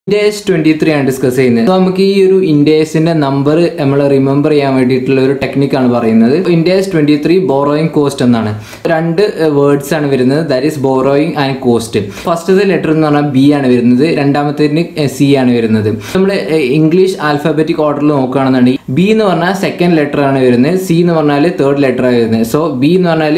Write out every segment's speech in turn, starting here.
ഇൻഡേസ് twenty three ആണ് discuss ചെയ്യുന്നത് So, നമുക്ക് ഈ ഒരു ഇൻഡേസിന്റെ നമ്പർ നമ്മൾ റിമെമ്പർ ചെയ്യാൻ വേണ്ടിയിട്ടുള്ള ഒരു ടെക്നിക്കാണ് പറയുന്നത് Ind AS twenty three borrowing cost എന്നാണ് രണ്ട് വേർഡ്സ് ആണ് വരുന്നത് that is borrowing and cost ഫസ്റ്റത്തെ ലെറ്റർ എന്ന് പറഞ്ഞാൽ ബി ആണ് വരുന്നത് രണ്ടാമത്തേന് സി ആണ് വരുന്നത് നമ്മൾ ഇംഗ്ലീഷ് ആൽഫബറ്റിക് ഓർഡറിൽ നോക്കുകയാണെന്നുണ്ടെങ്കിൽ ബി എന്ന് പറഞ്ഞാൽ സെക്കൻഡ് ലെറ്റർ ആണ് വരുന്നത് സി എന്ന് പറഞ്ഞാൽ തേർഡ് ലെറ്റർ ആണ് വരുന്നത് സോ ബി എന്ന് പറഞ്ഞാൽ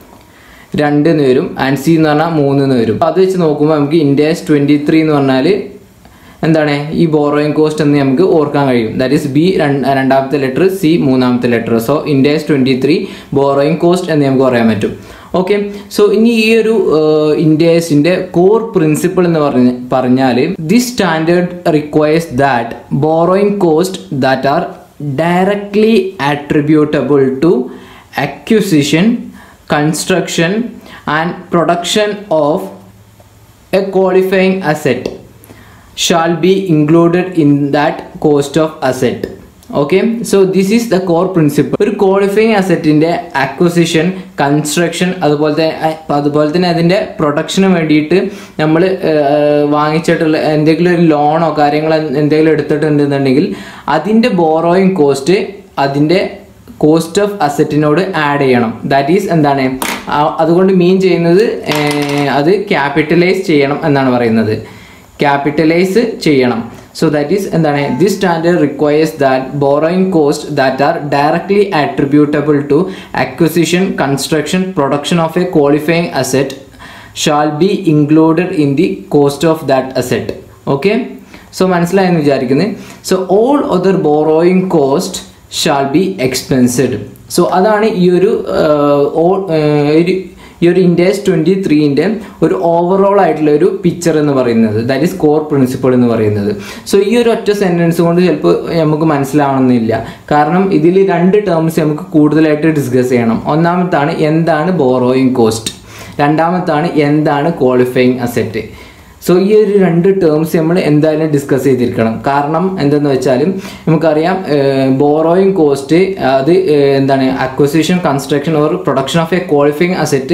രണ്ട് എന്ന് വരും ആൻഡ് സി എന്ന് പറഞ്ഞാൽ മൂന്ന് എന്ന് വരും അത് വെച്ച് നോക്കുമ്പോൾ നമുക്ക് ഇൻഡേസ് ട്വന്റി ത്രീ എന്ന് പറഞ്ഞാൽ എന്താണ് ഈ ബോറോയിങ് കോസ്റ്റ് എന്ന് നമുക്ക് ഓർക്കാൻ കഴിയും ദാറ്റ് ഈസ് ബി രണ്ടാമത്തെ ലെറ്റർ സി മൂന്നാമത്തെ letter so Ind AS twenty three borrowing cost എന്ന് നമുക്ക് പറയാൻ പറ്റും ഓക്കെ സോ ഇനി ഈ ഒരു ഇൻഡേസിന്റെ കോർ പ്രിൻസിപ്പിൾ എന്ന് പറഞ്ഞ പറഞ്ഞാൽ this standard requires that borrowing cost that are directly attributable to acquisition construction and production of a qualifying asset shall be included in that cost of asset okay so this is the core principle ഒരു qualifying അസറ്റിന്റെ acquisition construction അതുപോലെ തന്നെ അതുപോലെ തന്നെ അതിന്റെ production വേണ്ടിയിട്ട് നമ്മൾ വാങ്ങിച്ചിട്ടുള്ള എന്തെങ്കിലും ഒരു ലോണോ കാര്യങ്ങളോ എന്തെങ്കിലും എടുത്തിട്ടുണ്ടെന്നുണ്ടെങ്കിൽ അതിന്റെ ബോറോയിങ് കോസ്റ്റ് അതിന്റെ കോസ്റ്റ് ഓഫ് അസറ്റിനോട് ആഡ് ചെയ്യണം ദാറ്റ് ഈസ് എന്താണ് ആ- അതുകൊണ്ട് മീൻ ചെയ്യുന്നത് ഏർ, അത് ക്യാപിറ്റലൈസ് ചെയ്യണം എന്നാണ് പറയുന്നത് ക്യാപിറ്റലൈസ് ചെയ്യണം സോ ദാറ്റ് ഈസ് എന്താണ് this standard requires that borrowing cost that are directly attributable to acquisition construction production of a qualifying asset shall be included in the cost of that asset okay so മനസ്സിലായെന്ന് വിചാരിക്കുന്നത് so all other borrowing cost shall be expensed so അതാണ് ഈ ഒരു ആഹ്, all- ആഹ്, ഒരു ഈ ഒരു ഇൻഡേസ് twenty ത്രീൻ്റെ ഒരു overall ആയിട്ടുള്ള ഒരു പിക്ചർ എന്ന് പറയുന്നത് ദാറ്റ് ഈസ് കോർ പ്രിൻസിപ്പിൾ എന്ന് പറയുന്നത് സോ ഈ ഒരു ഒറ്റ സെൻറ്റൻസ് കൊണ്ട് ചിലപ്പോൾ നമുക്ക് മനസ്സിലാവണമെന്നില്ല കാരണം ഇതിൽ രണ്ട് ടേംസ് നമുക്ക് കൂടുതലായിട്ട് ഡിസ്കസ് ചെയ്യണം ഒന്നാമത്താണ് എന്താണ് ബോറോയിങ് കോസ്റ്റ് രണ്ടാമത്താണ് എന്താണ് ക്വാളിഫയിങ് അസെറ്റ് സോ ഈ ഒരു രണ്ട് ടേംസ് നമ്മൾ എന്തായാലും ഡിസ്കസ് ചെയ്തിരിക്കണം കാരണം എന്തെന്ന് വെച്ചാൽ നമുക്കറിയാം ബോറോയിങ് കോസ്റ്റ് അത് ഏഹ്, എന്താണ് acquisition construction or production of a qualifying asset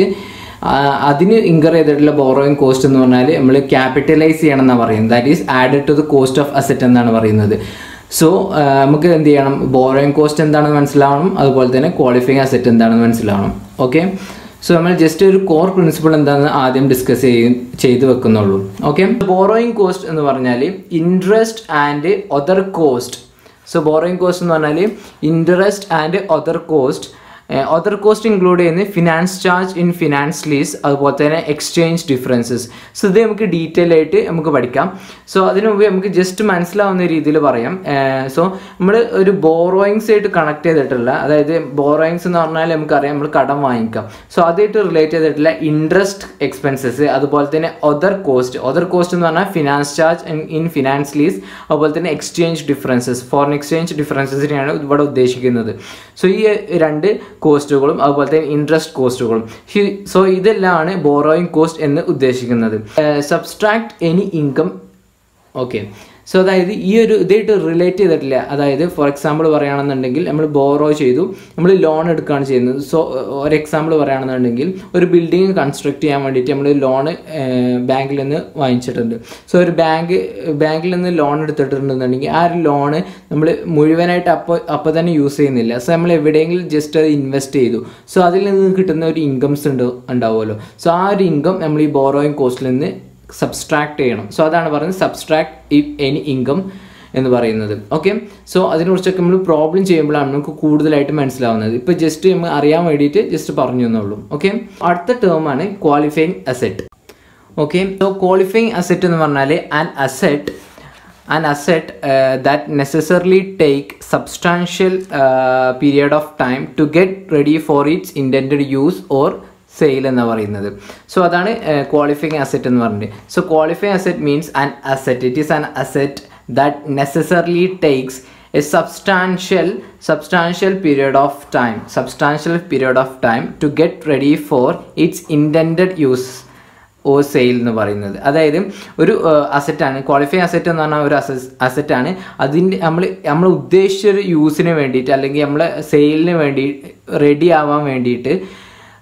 അതിന് ഇൻകർ ചെയ്തിട്ടുള്ള ബോറോയിങ് കോസ്റ്റ് എന്ന് പറഞ്ഞാൽ നമ്മൾ ക്യാപിറ്റലൈസ് ചെയ്യണം എന്നാണ് പറയുന്നത് that is added to the cost of asset എന്നാണ് പറയുന്നത് സോ നമുക്ക് എന്ത് ചെയ്യണം ബോറോയിങ് കോസ്റ്റ് എന്താണെന്ന് മനസ്സിലാവണം അതുപോലെ തന്നെ ക്വാളിഫയിങ് അസെറ്റ് എന്താണെന്ന് മനസ്സിലാവണം ഓക്കെ സോ നമ്മൾ ജസ്റ്റ് ഒരു കോർ പ്രിൻസിപ്പിൾ എന്താണെന്ന് ആദ്യം ഡിസ്കസ് ചെയ്യും ചെയ്ത് വെക്കുന്നുള്ളൂ ഓക്കെ ബോറോയിങ് കോസ്റ്റ് എന്ന് പറഞ്ഞാൽ interest and other cost so borrowing cost എന്ന് പറഞ്ഞാൽ interest and other cost other cost include ചെയ്യുന്നത് finance charge in finance lease അതുപോലെ തന്നെ എക്സ്ചേഞ്ച് ഡിഫറൻസസ് സോ ഇത് നമുക്ക് ഡീറ്റെയിൽ ആയിട്ട് നമുക്ക് പഠിക്കാം സോ അതിനു മുമ്പ് നമുക്ക് ജസ്റ്റ് മനസ്സിലാവുന്ന രീതിയിൽ പറയാം സോ നമ്മൾ ഒരു ബോറോയിങ്സ് ആയിട്ട് കണക്ട് ചെയ്തിട്ടുള്ള അതായത് ബോറോയിങ്സ് എന്ന് പറഞ്ഞാൽ നമുക്കറിയാം നമ്മൾ കടം വാങ്ങിക്കാം സോ അതായിട്ട് റിലേറ്റ് ചെയ്തിട്ടുള്ള ഇൻട്രസ്റ്റ് എക്സ്പെൻസസ് അതുപോലെ തന്നെ ഒതർ കോസ്റ്റ് ഒതർ കോസ്റ്റ് എന്ന് പറഞ്ഞാൽ finance charge in finance lease അതുപോലെ തന്നെ എക്സ്ചേഞ്ച് ഡിഫറൻസസ് ഫോറിൻ എക്സ്ചേഞ്ച് ഡിഫറൻസസിനെയാണ് ഇവിടെ ഉദ്ദേശിക്കുന്നത് സോ ഈ രണ്ട് കോസ്റ്റുകളും അതുപോലെ തന്നെ ഇൻട്രസ്റ്റ് കോസ്റ്റുകളും സോ ഇതെല്ലാമാണ് ബോറോയിങ് കോസ്റ്റ് എന്ന് ഉദ്ദേശിക്കുന്നത് subtract any income okay so അതായത് ഈ ഒരു ഇതായിട്ട് റിലേറ്റ് ചെയ്തിട്ടില്ല അതായത് ഫോർ എക്സാമ്പിൾ പറയുകയാണെന്നുണ്ടെങ്കിൽ നമ്മൾ ബോറോ ചെയ്തു നമ്മൾ ലോൺ എടുക്കുകയാണ് ചെയ്യുന്നത് സോ ഒരു എക്സാമ്പിൾ പറയുകയാണെന്നുണ്ടെങ്കിൽ ഒരു ബിൽഡിംഗ് കൺസ്ട്രക്ട് ചെയ്യാൻ വേണ്ടിയിട്ട് നമ്മൾ ലോണ് ബാങ്കിൽ നിന്ന് വാങ്ങിച്ചിട്ടുണ്ട് സോ ഒരു ബാങ്ക് ബാങ്കിൽ നിന്ന് ലോൺ എടുത്തിട്ടുണ്ടെന്നുണ്ടെങ്കിൽ ആ ഒരു ലോണ് നമ്മൾ മുഴുവനായിട്ട് അപ്പോൾ അപ്പോൾ തന്നെ യൂസ് ചെയ്യുന്നില്ല സോ നമ്മൾ എവിടെയെങ്കിലും ജസ്റ്റ് അത് ഇൻവെസ്റ്റ് ചെയ്തു സോ അതിൽ നിന്ന് കിട്ടുന്ന ഒരു ഇൻകംസ് ഉണ്ട് ഉണ്ടാവുമല്ലോ സോ ആ ഒരു ഇൻകം നമ്മൾ ഈ ബോറോയിങ് കോസ്റ്റിൽ നിന്ന് സബ്സ്ട്രാക്ട് ചെയ്യണം സോ അതാണ് പറയുന്നത് സബ്സ്ട്രാക്ട് ഇഫ് എനി ഇൻകം എന്ന് പറയുന്നത് ഓക്കെ സോ അതിനെക്കുറിച്ചൊക്കെ നമ്മൾ പ്രോബ്ലം ചെയ്യുമ്പോഴാണ് നമുക്ക് കൂടുതലായിട്ട് മനസ്സിലാവുന്നത് ഇപ്പോൾ ജസ്റ്റ് നമ്മൾ അറിയാൻ വേണ്ടിയിട്ട് ജസ്റ്റ് പറഞ്ഞു എന്നുള്ളൂ ഓക്കെ അടുത്ത ടേമാണ് qualifying asset okay so qualifying asset എന്ന് പറഞ്ഞാൽ an asset an asset uh, that necessarily take substantial uh, period of time to get ready for its intended use or sale എന്ന് പറയുന്നത് സോ അതാണ് qualifying asset എന്ന് പറഞ്ഞത് so qualifying asset means an asset it is an asset that necessarily takes a substantial substantial period of time substantial period of time to get ready for its intended use or sale എന്ന് പറയുന്നത് അതായത് ഒരു അസറ്റാണ് qualify asset എന്ന് പറഞ്ഞാൽ ഒരു അസറ്റാണ് അതിൻ്റെ നമ്മൾ നമ്മൾ ഉദ്ദേശിച്ച ഒരു യൂസിന് വേണ്ടിയിട്ട് അല്ലെങ്കിൽ നമ്മളെ സെയിലിന് വേണ്ടി റെഡി ആവാൻ വേണ്ടിയിട്ട്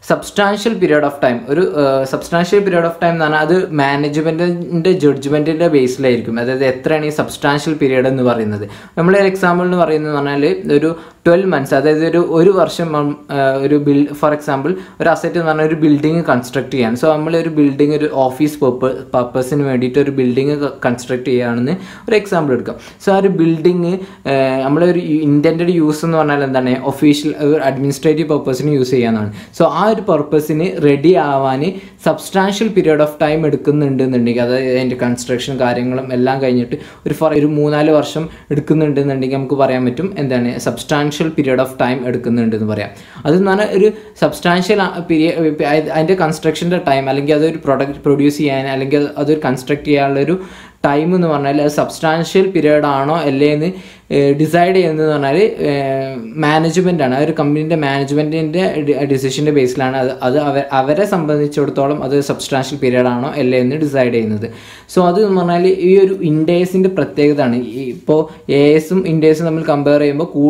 സബ്സ്റ്റാൻഷ്യൽ പീരിയഡ് ഓഫ് ടൈം ഒരു സബ്സ്റ്റാൻഷ്യൽ പീരിയഡ് ഓഫ് ടൈം എന്ന് പറഞ്ഞാൽ അത് മാനേജ്മെൻറ്റിൻ്റെ ജഡ്ജ്മെൻറ്റിൻ്റെ ബേസിലായിരിക്കും അതായത് എത്രയാണ് ഈ സബ്സ്റ്റാൻഷ്യൽ പീരിയഡ് എന്ന് പറയുന്നത് നമ്മൾ എക്സാമ്പിൾ എന്ന് പറയുന്നത് പറഞ്ഞാൽ ഒരു ട്വൽവ് മന്ത്സ് അതായത് ഒരു ഒരു വർഷം ഉം, ആ, ഒരു ബിൽ ഫോർ എക്സാമ്പിൾ ഒരു അസറ്റ് എന്ന് പറഞ്ഞാൽ ഒരു ബിൽഡിംഗ് കൺസ്ട്രക്ട് ചെയ്യാൻ സോ നമ്മൾ ഒരു ബിൽഡിംഗ് ഒരു ഓഫീസ് പർപ്പസിന് വേണ്ടിയിട്ട് ഒരു ബിൽഡിംഗ് കൺസ്ട്രക്ട് ചെയ്യുകയാണെന്ന് ഒരു എക്സാമ്പിൾ എടുക്കാം സോ ആ ഒരു ബിൽഡിംഗ് നമ്മളൊരു ഇൻറ്റൻറ്റഡ് യൂസ് എന്ന് പറഞ്ഞാൽ എന്താണ് ഒഫീഷ്യൽ അഡ്മിനിസ്ട്രേറ്റീവ് പർപ്പസിന് യൂസ് ചെയ്യാനാണ് സോ ആ ഒരു പർപ്പസിന് റെഡി ആവാൻ സബ്സ്റ്റാൻഷ്യൽ പീരിയഡ് ഓഫ് ടൈം എടുക്കുന്നുണ്ട് എന്നുണ്ടെങ്കിൽ അതായത് അതിൻ്റെ കൺസ്ട്രക്ഷൻ കാര്യങ്ങളും എല്ലാം കഴിഞ്ഞിട്ട് ഒരു ഫോർ ഒരു മൂന്നാല് വർഷം എടുക്കുന്നുണ്ട് എന്നുണ്ടെങ്കിൽ നമുക്ക് പറയാൻ പറ്റും എന്താണ് സബ്സ്റ്റാൻഷ്യൽ പീരിയഡ് ഓഫ് ടൈം എടുക്കുന്നുണ്ട് എന്ന് പറയാം അതെന്ന് പറഞ്ഞാൽ ഒരു സബ്സ്റ്റാൻഷ്യൽ പീരിയഡ് അതിൻ്റെ കൺസ്ട്രക്ഷൻ്റെ ടൈം അല്ലെങ്കിൽ അതൊരു പ്രൊഡക്റ്റ് പ്രൊഡ്യൂസ് ചെയ്യാൻ അല്ലെങ്കിൽ അത് അതൊരു കൺസ്ട്രക്ട് ചെയ്യാനുള്ളൊരു ടൈം എന്ന് പറഞ്ഞാൽ അത് സബ്സ്റ്റാൻഷ്യൽ പീരിയഡ് ആണോ അല്ലേ എന്ന് ഡിസൈഡ് ചെയ്യുന്നത് പറഞ്ഞാൽ മാനേജ്മെൻ്റ് ആണ് ആ ഒരു കമ്പനീൻ്റെ മാനേജ്മെൻറ്റിൻ്റെ ഡിസിഷൻ്റെ ബേസിലാണ് അത് അത് അവ അവരെ സംബന്ധിച്ചിടത്തോളം അത് സബ്സ്റ്റാൻഷ്യൽ പീരിയഡ് ആണോ അല്ലേ എന്ന് ഡിസൈഡ് ചെയ്യുന്നത് സോ അത് എന്ന് പറഞ്ഞാൽ ഈ ഒരു ഇൻഡേസിൻ്റെ പ്രത്യേകതയാണ് ഇപ്പോൾ എ എസും ഇൻഡേസും തമ്മിൽ കമ്പയർ ചെയ്യുമ്പോൾ കൂ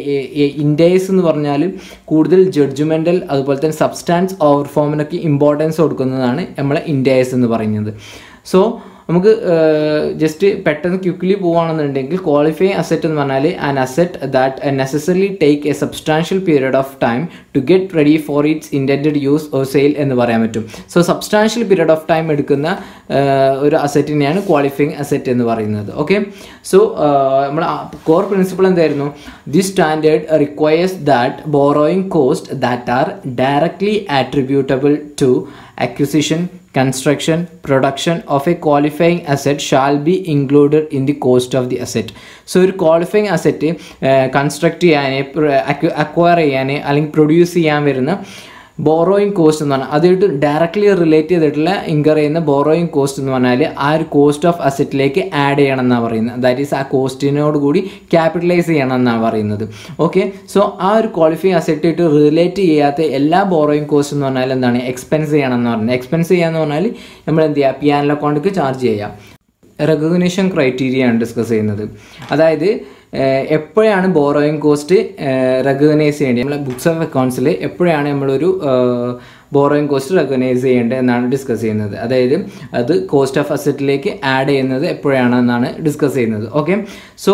ഇൻഡേസ് എന്ന് പറഞ്ഞാൽ കൂടുതൽ ജഡ്ജ്മെൻ്റൽ അതുപോലെ തന്നെ സബ്സ്റ്റാൻസ് ഓവർ ഫോമിനൊക്കെ ഇമ്പോർട്ടൻസ് കൊടുക്കുന്നതാണ് നമ്മളെ ഇൻഡേസ് എന്ന് പറയുന്നത് സോ നമുക്ക് ജസ്റ്റ് പെട്ടെന്ന് ക്വിക്ക്ലി പോവുകയാണെന്നുണ്ടെങ്കിൽ ക്വാളിഫൈ അസറ്റ് എന്ന് പറഞ്ഞാൽ an asset that necessarily take a substantial period of time to get ready for its intended use or sale എന്ന് പറയാൻ പറ്റും so substantial period of time എടുക്കുന്ന ഏഹ്, ഒരു അസറ്റിനെയാണ് ക്വാളിഫൈങ് അസറ്റ് എന്ന് പറയുന്നത് ഓക്കെ സോ നമ്മൾ കോർ പ്രിൻസിപ്പിൾ എന്തായിരുന്നു the standard requires that borrowing cost that are directly attributable to acquisition, construction, production of a qualifying asset shall be included in the cost of the asset. So ഒരു qualifying asset construct ചെയ്യാൻ acquire ചെയ്യാൻ അല്ലെങ്കിൽ produce ചെയ്യാൻ വരുന്ന borrowing cost എന്ന് പറഞ്ഞാൽ അതായിട്ട് directly relate ചെയ്തിട്ടുള്ള ഇൻകർ ചെയ്യുന്ന ബോറോയിങ് കോസ്റ്റ് എന്ന് പറഞ്ഞാൽ ആ ഒരു കോസ്റ്റ് ഓഫ് അസറ്റിലേക്ക് ആഡ് ചെയ്യണം എന്നാണ് പറയുന്നത് ദാറ്റ് ഈസ് ആ കോസ്റ്റിനോട് കൂടി ക്യാപിറ്റലൈസ് ചെയ്യണം എന്നാണ് പറയുന്നത് ഓക്കെ സോ ആ ഒരു ക്വാളിഫൈങ് അസറ്റ് ആയിട്ട് റിലേറ്റ് ചെയ്യാത്ത എല്ലാ ബോറോയിങ് കോസ്റ്റ് എന്ന് പറഞ്ഞാൽ എന്താണ് എക്സ്പെൻസ് ചെയ്യണം എന്ന് പറയുന്നത് എക്സ്പെൻസ് ചെയ്യാന്ന് പറഞ്ഞാൽ നമ്മൾ എന്ത് ചെയ്യുക പി ആൻ അക്കൗണ്ടിക്ക് ചാർജ് ചെയ്യാം റെക്കഗ്നേഷൻ ക്രൈറ്റീരിയ ആണ് ഡിസ്കസ് ചെയ്യുന്നത് അതായത് ഏഹ്, എപ്പോഴാണ് ബോറോയിങ് കോസ്റ്റ് റെക്കഗ്നൈസ് ചെയ്യേണ്ടത് നമ്മളെ ബുക്സ് ഓഫ് അക്കൗണ്ട്സിൽ എപ്പോഴാണ് നമ്മളൊരു ബോറോയിങ് കോസ്റ്റ് റെക്കഗ്നൈസ് ചെയ്യേണ്ടത് എന്നാണ് ഡിസ്കസ് ചെയ്യുന്നത് അതായത് അത് കോസ്റ്റ് ഓഫ് അസറ്റിലേക്ക് ആഡ് ചെയ്യുന്നത് എപ്പോഴാണെന്നാണ് ഡിസ്കസ് ചെയ്യുന്നത് okay so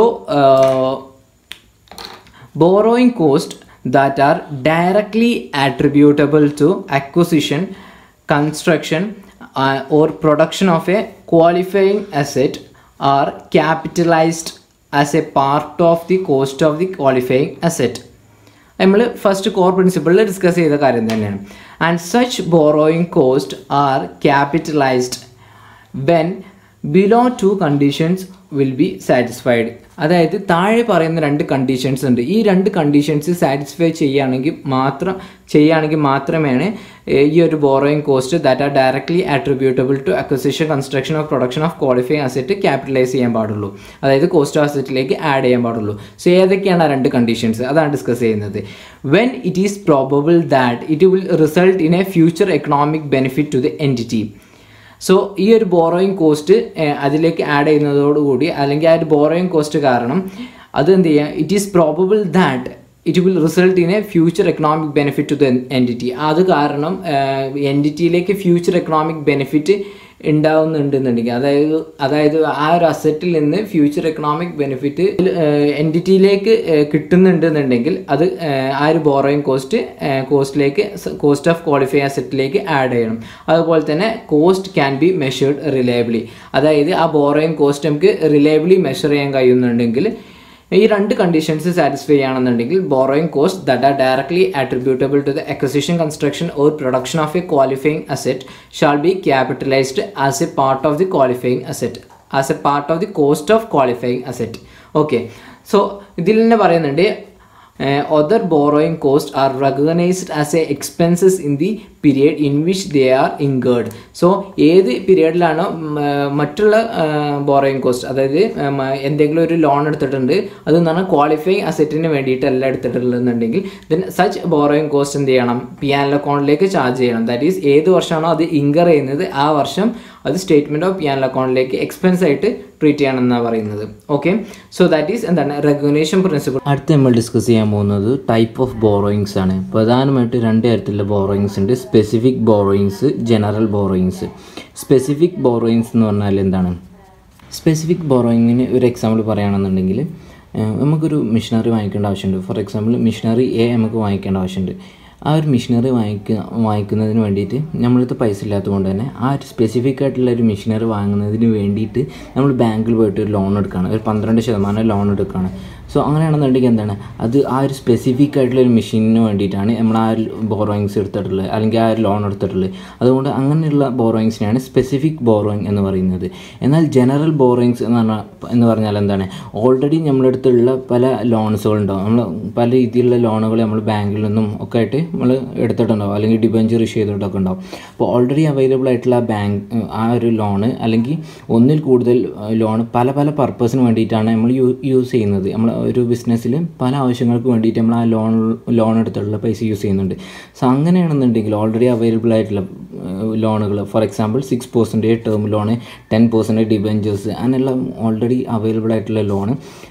borrowing cost that are directly attributable to acquisition construction uh, or production of a qualifying asset are capitalized as a part of the cost of the qualifying asset നമ്മൾ first core പ്രിൻസിപ്പിളിൽ discuss ചെയ്ത കാര്യം തന്നെയാണ് and such borrowing cost are capitalized when below two conditions will be satisfied അതായത് താഴെ പറയുന്ന രണ്ട് conditions ഉണ്ട് ഈ രണ്ട് കണ്ടീഷൻസ് സാറ്റിസ്ഫൈ ചെയ്യുകയാണെങ്കിൽ മാത്രം ചെയ്യുകയാണെങ്കിൽ മാത്രമേ ഈ ഒരു borrowing cost that are directly attributable to acquisition construction of production of qualifying asset capitalize ചെയ്യാൻ പാടുള്ളൂ അതായത് കോസ്റ്റ് ഓഫ് അസറ്റിലേക്ക് ആഡ് ചെയ്യാൻ പാടുള്ളൂ സോ ഏതൊക്കെയാണ് ആ രണ്ട് കണ്ടീഷൻസ് അതാണ് ഡിസ്കസ് ചെയ്യുന്നത് when it is probable that it will result in a future economic benefit to the entity so ഈ ഒരു ബോറോയിങ് കോസ്റ്റ് അതിലേക്ക് ആഡ് ചെയ്യുന്നതോടുകൂടി അല്ലെങ്കിൽ ആ ഒരു ബോറോയിങ് കോസ്റ്റ് കാരണം അത് എന്ത് ചെയ്യുക it is probable that it will result in a future economic benefit to the entity അത് കാരണം എൻറ്റിറ്റിയിലേക്ക് ഫ്യൂച്ചർ എക്കണോമിക് ബെനിഫിറ്റ് ഉണ്ടാവുന്നുണ്ടെന്നുണ്ടെങ്കിൽ അതായത് അതായത് ആ ഒരു അസറ്റിൽ നിന്ന് ഫ്യൂച്ചർ എക്കണോമിക് ബെനിഫിറ്റ് എൻറ്റിറ്റിയിലേക്ക് കിട്ടുന്നുണ്ടെന്നുണ്ടെങ്കിൽ അത് ഏഹ്, ആ ഒരു ബോറോയിങ് കോസ്റ്റ് കോസ്റ്റിലേക്ക് കോസ്റ്റ് ഓഫ് ക്വാളിഫൈ അസറ്റിലേക്ക് ആഡ് ചെയ്യണം അതുപോലെ തന്നെ cost can be measured reliably അതായത് ആ ബോറോയിങ് കോസ്റ്റ് നമുക്ക് റിലയബിളി മെഷർ ചെയ്യാൻ കഴിയുന്നുണ്ടെങ്കിൽ ഈ രണ്ട് കണ്ടീഷൻസ് സാറ്റിസ്ഫൈ ചെയ്യുകയാണെന്നുണ്ടെങ്കിൽ borrowing cost that are directly attributable to the acquisition construction or production of a qualifying asset shall be capitalized as a part of the qualifying asset as a part of the cost of qualifying asset okay so ഇതിൽ തന്നെ പറയുന്നുണ്ട് other borrowing costs are recognized as a expenses in the period in which they are incurred so ഏത് പീരിയഡിലാണോ മറ്റുള്ള borrowing cost അതായത് ഉം, എന്തെങ്കിലും ഒരു ലോൺ എടുത്തിട്ടുണ്ട് അത് എന്ന് പറഞ്ഞാൽ ക്വാളിഫൈങ് അസറ്റിന് വേണ്ടിയിട്ടല്ല എടുത്തിട്ടുള്ളതെന്നുണ്ടെങ്കിൽ ദെൻ സച്ച് ബോറോയിങ് കോസ്റ്റ് എന്ത് ചെയ്യണം പി ആൻ അക്കൗണ്ടിലേക്ക് ചാർജ് ചെയ്യണം ദാറ്റ് ഈസ് ഏത് വർഷമാണോ അത് ഇൻകർ ചെയ്യുന്നത് ആ വർഷം അത് സ്റ്റേറ്റ്മെൻറ്റ് ഓഫ് പി ആൻ അക്കൗണ്ടിലേക്ക് എക്സ്പെൻസ് ആയിട്ട് ട്രീറ്റ് ചെയ്യണമെന്നാണ് പറയുന്നത് ഓക്കെ സോ ദാറ്റ് ഈസ് എന്താണ് റെഗുലേഷൻ പ്രിൻസിപ്പിൾ അടുത്ത് നമ്മൾ ഡിസ്കസ് ചെയ്യാൻ പോകുന്നത് ടൈപ്പ് ഓഫ് ബോറോയിങ്സ് ആണ് പ്രധാനമായിട്ട് രണ്ട് തരത്തിലുള്ള ബോറോയിങ്സ് ഉണ്ട് specific borrowings general borrowings specific borrowings എന്ന് പറഞ്ഞാൽ എന്താണ് സ്പെസിഫിക് ബോറോയിങ്ങിന് ഒരു എക്സാമ്പിൾ പറയുകയാണെന്നുണ്ടെങ്കിൽ ഏഹ്, നമുക്കൊരു മിഷനറി വാങ്ങിക്കേണ്ട ആവശ്യമുണ്ട് ഫോർ എക്സാമ്പിൾ മിഷനറി എ നമുക്ക് വാങ്ങിക്കേണ്ട ആവശ്യമുണ്ട് ആ ഒരു മിഷനറി വാങ്ങിക്കുക വാങ്ങിക്കുന്നതിന് വേണ്ടിയിട്ട് നമ്മളടുത്ത് പൈസ ഇല്ലാത്തത് കൊണ്ട് തന്നെ ആ ഒരു സ്പെസിഫിക് ആയിട്ടുള്ള ഒരു മിഷനറി വാങ്ങുന്നതിന് വേണ്ടിയിട്ട് നമ്മൾ ബാങ്കിൽ പോയിട്ട് ഒരു ലോൺ എടുക്കുകയാണ് ഒരു പന്ത്രണ്ട് ശതമാനം ലോൺ എടുക്കുകയാണ് സോ അങ്ങനെയാണെന്നുണ്ടെങ്കിൽ എന്താണ് അത് ആ ഒരു സ്പെസിഫിക് ആയിട്ടുള്ള ഒരു മെഷീനിന് വേണ്ടിയിട്ടാണ് നമ്മൾ ആ ഒരു ബോറോയിങ്സ് എടുത്തിട്ടുള്ളത് അല്ലെങ്കിൽ ആ ഒരു ലോൺ എടുത്തിട്ടുള്ളത് അതുകൊണ്ട് അങ്ങനെയുള്ള ബോറോയിങ്സിനെയാണ് സ്പെസിഫിക് ബോറോയിങ് എന്ന് പറയുന്നത് എന്നാൽ ജനറൽ ബോറോയിങ്സ് എന്ന് പറഞ്ഞാൽ എന്ന് പറഞ്ഞാൽ എന്താണ് ഓൾറെഡി നമ്മുടെ അടുത്തുള്ള പല ലോൺസുകളുണ്ടാവും നമ്മൾ പല രീതിയിലുള്ള ലോണുകൾ നമ്മൾ ബാങ്കിൽ നിന്നും ഒക്കെ ആയിട്ട് നമ്മൾ എടുത്തിട്ടുണ്ടാവും അല്ലെങ്കിൽ ഡിബഞ്ചർ ഇഷ്യൂ ചെയ്തിട്ടൊക്കെ ഉണ്ടാവും അപ്പോൾ ഓൾറെഡി അവൈലബിൾ ആയിട്ടുള്ള ബാങ്ക് ആ ഒരു ലോണ് അല്ലെങ്കിൽ ഒന്നിൽ കൂടുതൽ ലോൺ പല പല പർപ്പസിന് വേണ്ടിയിട്ടാണ് നമ്മൾ യൂ യൂസ് ചെയ്യുന്നത് നമ്മൾ ഒരു ബിസിനസ്സിൽ പല ആവശ്യങ്ങൾക്ക് വേണ്ടിയിട്ട് നമ്മൾ ആ ലോൺ ലോൺ എടുത്തിട്ടുള്ള പൈസ യൂസ് ചെയ്യുന്നുണ്ട് സോ അങ്ങനെയാണെന്നുണ്ടെങ്കിൽ ഓൾറെഡി അവൈലബിൾ ആയിട്ടുള്ള ലോണുകൾ for example six percentage term loan ten percentage debentures അങ്ങനെയുള്ള ഓൾറെഡി അവൈലബിൾ ആയിട്ടുള്ള ലോണ്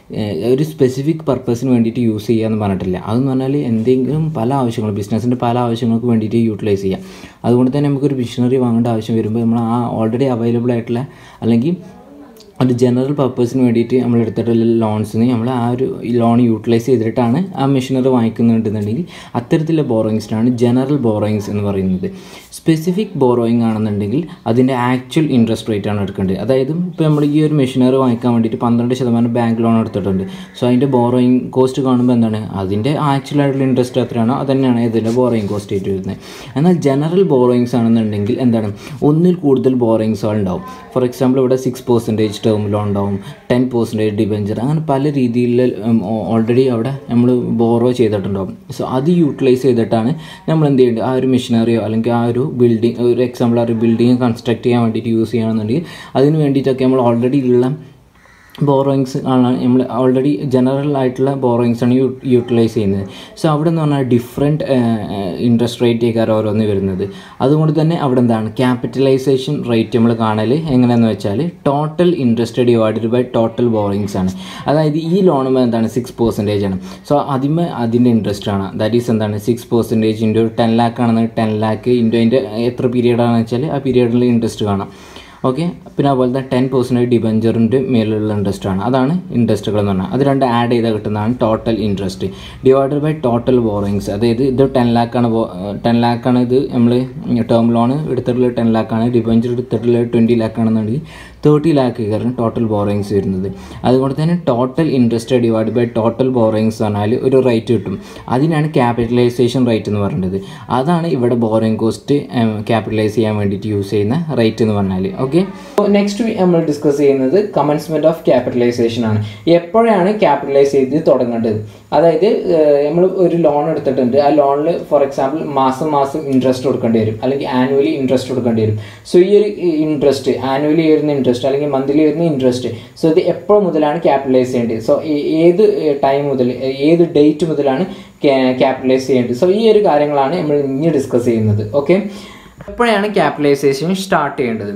ഒരു സ്പെസിഫിക് പർപ്പസിന് വേണ്ടിയിട്ട് യൂസ് ചെയ്യുക എന്ന് പറഞ്ഞിട്ടില്ല അതെന്ന് പറഞ്ഞാൽ എന്തെങ്കിലും പല ആവശ്യങ്ങൾ ബിസിനസ്സിൻ്റെ പല ആവശ്യങ്ങൾക്ക് വേണ്ടിയിട്ട് യൂട്ടിലൈസ് ചെയ്യാം അതുകൊണ്ട് തന്നെ നമുക്കൊരു മിഷനറി വാങ്ങേണ്ട ആവശ്യം വരുമ്പോൾ നമ്മൾ ആ ഓൾറെഡി അവൈലബിൾ ആയിട്ടുള്ള അല്ലെങ്കിൽ ഒരു ജനറൽ പർപ്പസിന് വേണ്ടിയിട്ട് നമ്മൾ എടുത്തിട്ടുള്ള ലോൺസിന് നമ്മൾ ആ ഒരു ലോൺ യൂട്ടിലൈസ് ചെയ്തിട്ടാണ് ആ മെഷീനറി വാങ്ങിക്കുന്നുണ്ടെന്നുണ്ടെങ്കിൽ അത്തരത്തിലുള്ള ബോറോയിങ്സിനാണ് ജനറൽ ബോറോയിങ്സ് എന്ന് പറയുന്നത് സ്പെസിഫിക് ബോറോയിങ് ആണെന്നുണ്ടെങ്കിൽ അതിൻ്റെ ആക്ച്വൽ ഇൻട്രസ്റ്റ് റേറ്റ് ആണ് എടുക്കേണ്ടത് അതായത് ഇപ്പോൾ നമ്മൾ ഈ ഒരു മെഷീനറി വാങ്ങിക്കാൻ വേണ്ടിയിട്ട് പന്ത്രണ്ട് ശതമാനം ബാങ്ക് ലോൺ എടുത്തിട്ടുണ്ട് സോ അതിൻ്റെ ബോറോയിങ് കോസ്റ്റ് കാണുമ്പോൾ എന്താണ് അതിൻ്റെ ആക്ച്വൽ ആയിട്ടുള്ള ഇൻട്രസ്റ്റ് എത്രയാണോ അത് തന്നെയാണ് ഇതിൻ്റെ ബോറോയിങ് കോസ്റ്റ് ആയിട്ട് വരുന്നത് എന്നാൽ ജനറൽ ബോറോയിങ്സ് ആണെന്നുണ്ടെങ്കിൽ എന്താണ് ഒന്നിൽ കൂടുതൽ ബോറോയിങ്സുകൾ ഉണ്ടാവും ഫോർ എക്സാമ്പിൾ ഇവിടെ സിക്സ് പെർസെൻറ്റേജ് ടേം ലോൺ ഉണ്ടാവും ടെൻ പെർസെൻറ്റേജ് ഡിബഞ്ചർ അങ്ങനെ പല രീതിയിൽ ഓൾറെഡി അവിടെ നമ്മൾ ബോറോ ചെയ്തിട്ടുണ്ടാവും സോ അത് യൂട്ടിലൈസ് ചെയ്തിട്ടാണ് നമ്മൾ എന്ത് ചെയ്യേണ്ടത് ആ ഒരു മെഷീനറിയോ അല്ലെങ്കിൽ ആ ഒരു ബിൽഡിംഗ് ഒരു എക്സാമ്പിൾ ആ ഒരു ബിൽഡിംഗ് കൺസ്ട്രക്ട് ചെയ്യാൻ വേണ്ടിയിട്ട് യൂസ് ചെയ്യുകയാണെന്നുണ്ടെങ്കിൽ അതിന് വേണ്ടിയിട്ടൊക്കെ നമ്മൾ ഓൾറെഡി ഉള്ള ബോറോയിങ്സ് ആണ് നമ്മൾ ഓൾറെഡി ജനറൽ ആയിട്ടുള്ള ബോറോയിങ്സ് ആണ് യൂട്ടിലൈസ് ചെയ്യുന്നത് സോ അവിടെ എന്ന് പറഞ്ഞാൽ ഡിഫറെൻറ്റ് ഇൻട്രസ്റ്റ് റേറ്റ് ഒക്കെ ഓരോന്ന് വരുന്നത് അതുകൊണ്ട് തന്നെ അവിടെ എന്താണ് ക്യാപിറ്റലൈസേഷൻ റേറ്റ് നമ്മൾ കാണൽ എങ്ങനെയാണെന്ന് വെച്ചാൽ total interest divided by total borrowings ആണ് അതായത് ഈ ലോണുമ്പോൾ എന്താണ് സിക്സ് പെർസെൻറ്റേജ് ആണ് സോ അതിന്മേൽ അതിൻ്റെ ഇൻട്രസ്റ്റ് ആണ് ദാറ്റ് ഈസ് എന്താണ് six percentage into ten lakh ആണെന്ന് ടെൻ ലാക്ക് ഇൻറ്റു അതിൻ്റെ എത്ര പീരീഡ് ആണെന്ന് വെച്ചാൽ ആ പീരീഡിൽ ഇൻട്രസ്റ്റ് കാണാം ഓക്കെ പിന്നെ അതുപോലെ തന്നെ ടെൻ പെർസെൻറ്റേജ് ഡിബഞ്ചറിൻ്റെ മേലുള്ള ഇൻട്രസ്റ്റ് ആണ് അതാണ് ഇൻട്രസ്റ്റുകൾ എന്ന് പറഞ്ഞാൽ അത് രണ്ട് ആഡ് ചെയ്താൽ കിട്ടുന്നതാണ് total interest divided by total borrowings അതായത് ഇത് ടെൻ ലാക്കാണ് ടെൻ ലാക്കാണ് ഇത് നമ്മൾ ടേം ലോൺ എടുത്തിട്ടുള്ള ടെൻ ലാക്കാണ് ഡിബഞ്ചർ എടുത്തിട്ടുള്ള ട്വൻറ്റി ലാക്കാണെന്നുണ്ടെങ്കിൽ തേർട്ടി ലാക്ക് കയറും ടോട്ടൽ ബോറിങ്സ് വരുന്നത് അതുകൊണ്ട് തന്നെ total interest divide by total borrowings പറഞ്ഞാൽ ഒരു റേറ്റ് കിട്ടും അതിനാണ് ക്യാപിറ്റലൈസേഷൻ റേറ്റ് എന്ന് പറയുന്നത് അതാണ് ഇവിടെ ബോറിംഗ് കോസ്റ്റ് ക്യാപിറ്റലൈസ് ചെയ്യാൻ വേണ്ടിയിട്ട് യൂസ് ചെയ്യുന്ന റേറ്റ് എന്ന് പറഞ്ഞാൽ ഓക്കെ നെക്സ്റ്റ് നമ്മൾ ഡിസ്കസ് ചെയ്യുന്നത് കമൻസ്മെന്റ് ഓഫ് ക്യാപിറ്റലൈസേഷൻ ആണ് എപ്പോഴാണ് ക്യാപിറ്റലൈസ് ചെയ്ത് തുടങ്ങേണ്ടത് അതായത് നമ്മൾ ഒരു ലോൺ എടുത്തിട്ടുണ്ട് ആ ലോണിൽ ഫോർ എക്സാമ്പിൾ മാസം മാസം ഇൻട്രസ്റ്റ് കൊടുക്കേണ്ടി വരും അല്ലെങ്കിൽ ആനുവലി ഇൻട്രസ്റ്റ് കൊടുക്കേണ്ടി വരും സോ ഈ ഒരു ഇൻട്രസ്റ്റ് ആനുവലി വരുന്ന ഇൻട്രസ്റ്റ് അല്ലെങ്കിൽ മന്ത്ലി വരുന്ന ഇൻട്രസ്റ്റ് സോ ഇത് എപ്പോൾ മുതലാണ് ക്യാപിറ്റലൈസ് ചെയ്യേണ്ടത് സോ ഏത് ടൈം മുതൽ ഏത് ഡേറ്റ് മുതലാണ് ക്യാപിറ്റലൈസ് ചെയ്യേണ്ടത് സോ ഈ ഒരു കാര്യങ്ങളാണ് നമ്മൾ ഇനി ഡിസ്കസ് ചെയ്യുന്നത് ഓക്കെ എപ്പോഴാണ് ക്യാപിറ്റലൈസേഷൻ സ്റ്റാർട്ട് ചെയ്യേണ്ടത്